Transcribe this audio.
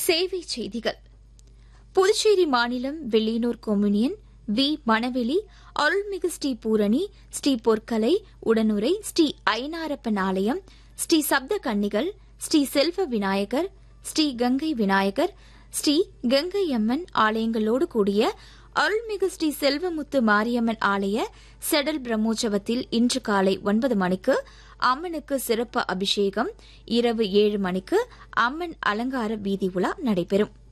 சேவை செய்திகள் புதுச்சேரி மாநிலம் வெள்ளியனூர் கொம்யூனியன் வி மணவெளி அருள்மிகு ஸ்ரீ பூரணி ஸ்ரீ பொற்கலை உடனுரை ஸ்ரீ ஐனாரப்பன் ஆலயம் ஸ்ரீ சப்த கன்னிகள் ஸ்ரீ செல்வ விநாயகர் ஸ்ரீ கங்கை விநாயகர் ஸ்ரீ கங்கை அம்மன் ஆலயங்களோடு கூடிய அருள்மிகு ஸ்ரீ செல்வமுத்து மாரியம்மன் ஆலய செடல் பிரம்மோற்சவத்தில் இன்று காலை ஒன்பது மணிக்கு அம்மனுக்கு சிறப்பு அபிஷேகம் இரவு ஏழு மணிக்கு அம்மன் அலங்கார வீதி உலா நடைபெறும்